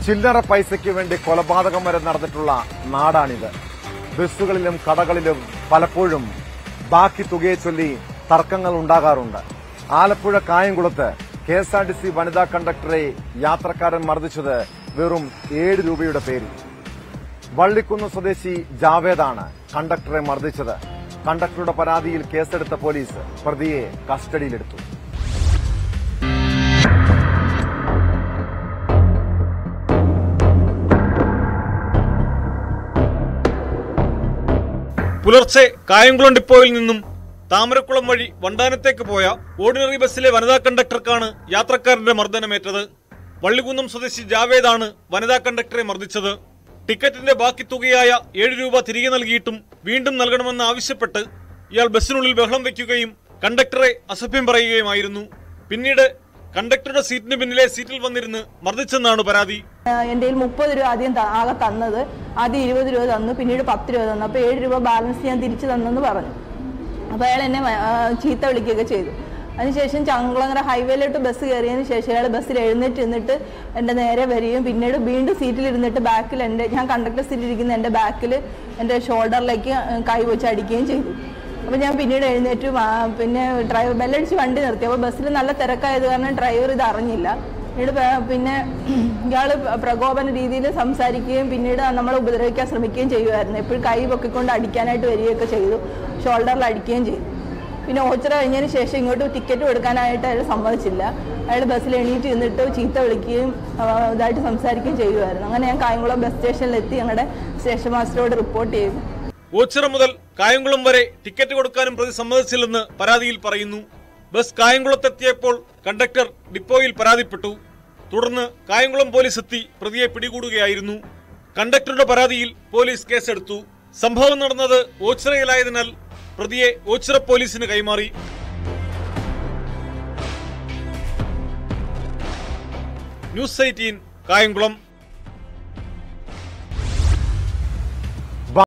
ചില്ലറ പൈസയ്ക്ക് വേണ്ടി കൊലപാതകം വരെ നടന്നിട്ടുള്ള നാടാണിത് ബസ്സുകളിലും കടകളിലും പലപ്പോഴും ബാക്കി തുകയെ ചൊല്ലി തർക്കങ്ങൾ ഉണ്ടാകാറുണ്ട് ആലപ്പുഴ കായംകുളത്ത് K S R T C വനിതാ കണ്ടക്ടറെ യാത്രക്കാരൻ മർദ്ദിച്ചത് വെറും ഏഴ് രൂപയുടെ പേരിൽ വള്ളിക്കുന്ന് സ്വദേശി ജാവേദാണ് കണ്ടക്ടറെ മർദ്ദിച്ചത് കണ്ടക്ടറുടെ പരാതിയിൽ കേസെടുത്ത പോലീസ് പ്രതിയെ കസ്റ്റഡിയിലെടുത്തു പുലർച്ചെ കായംകുളം ഡിപ്പോയിൽ നിന്നും താമരക്കുളം വഴി വണ്ടാനത്തേക്ക് പോയ ഓർഡിനറി ബസ്സിലെ വനിതാ കണ്ടക്ടർക്കാണ് യാത്രക്കാരന്റെ മർദ്ദനമേറ്റത് വള്ളികുന്നം സ്വദേശി ജാവേദാണ് വനിതാ കണ്ടക്ടറെ മർദ്ദിച്ചത് ടിക്കറ്റിന്റെ ബാക്കി തുകയായ ഏഴ് രൂപ തിരികെ നൽകിയിട്ടും വീണ്ടും നൽകണമെന്ന് ആവശ്യപ്പെട്ട് ഇയാൾ ബസ്സിനുള്ളിൽ ബഹളം വയ്ക്കുകയും കണ്ടക്ടറെ അസഭ്യം പറയുകയുമായിരുന്നു പിന്നീട് കണ്ടക്ടറുടെ സീറ്റിന് പിന്നിലെ സീറ്റിൽ വന്നിരുന്ന് മർദ്ദിച്ചെന്നാണ് പരാതി എൻ്റെ കയ്യിൽ മുപ്പത് രൂപ ആദ്യം ത- ആകെ തന്നത് ആദ്യം ഇരുപത് രൂപ തന്നു പിന്നീട് പത്ത് രൂപ തന്നു അപ്പോൾ ഏഴ് രൂപ ബാലൻസ് ഞാൻ തിരിച്ചു തന്നെന്ന് പറഞ്ഞു അപ്പോൾ അയാൾ എന്നെ മ- ആ, ചീത്ത വിളിക്കുകയൊക്കെ ചെയ്തു അതിനുശേഷം ചങ്കുളങ്ങര ഹൈവേയിലോട്ട് ബസ് കയറിയതിന് ശേഷം അയാൾ ബസ്സിൽ എഴുന്നേറ്റ് നിന്നിട്ട് എൻ്റെ നേരെ വരികയും പിന്നീട് വീണ്ടും സീറ്റിൽ ഇരുന്നിട്ട് ബാക്കിൽ എൻ്റെ ഞാൻ കണ്ടക്ടർ സീറ്റിൽ ഇരിക്കുന്ന എൻ്റെ ബാക്കിൽ എൻ്റെ ഷോൾഡറിലേക്ക് കൈ വെച്ച് അടിക്കുകയും ചെയ്തു അപ്പോൾ ഞാൻ പിന്നീട് എഴുന്നേറ്റ് വാ- പിന്നെ ഡ്രൈവർ ബെല്ലടിച്ച് വണ്ടി നിർത്തി അപ്പോൾ ബസ്സിൽ നല്ല തിരക്കായത് കാരണം ഡ്രൈവർ ഇത് അറിഞ്ഞില്ല പിന്നീട് പേ- പിന്നെ ഇയാൾ പ്രകോപന രീതിയിൽ സംസാരിക്കുകയും പിന്നീട് നമ്മളെ ഉപദ്രവിക്കാൻ ശ്രമിക്കുകയും ചെയ്യുമായിരുന്നു എപ്പോഴും കൈ പൊക്കിക്കൊണ്ട് അടിക്കാനായിട്ട് വരികയൊക്കെ ചെയ്തു ഷോൾഡറിൽ അടിക്കുകയും ചെയ്തു പിന്നെ ഓച്ചറ കഴിഞ്ഞതിന് ശേഷം ഇങ്ങോട്ട് ടിക്കറ്റ് കൊടുക്കാനായിട്ട് അയാൾ സമ്മതിച്ചില്ല അയാൾ ബസ്സിൽ എണീറ്റ് നിന്നിട്ട് ചീത്ത വിളിക്കുകയും ആ, ഇതായിട്ട് സംസാരിക്കുകയും ചെയ്യുമായിരുന്നു അങ്ങനെ ഞാൻ കായംകുളം ബസ് സ്റ്റേഷനിലെത്തി ഞങ്ങളുടെ സ്റ്റേഷൻ മാസ്റ്ററോട് റിപ്പോർട്ട് ചെയ്തു ഓച്ചിറ മുതൽ കായംകുളം വരെ ടിക്കറ്റ് കൊടുക്കാനും പ്രതി സമ്മതിച്ചില്ലെന്ന് പരാതിയിൽ പറയുന്നു ബസ് കായംകുളത്തെത്തിയപ്പോൾ കണ്ടക്ടർ ഡിപ്പോയിൽ പരാതിപ്പെട്ടു തുടർന്ന് കായംകുളം പോലീസ് എത്തി പ്രതിയെ പിടികൂടുകയായിരുന്നു കണ്ടക്ടറുടെ പരാതിയിൽ പോലീസ് കേസെടുത്തു സംഭവം നടന്നത് ഓച്ചിറയിലായതിനാൽ പ്രതിയെ ഓച്ചിറ പോലീസിന് കൈമാറി ന്യൂസ് എയ്റ്റീൻ കായംകുളം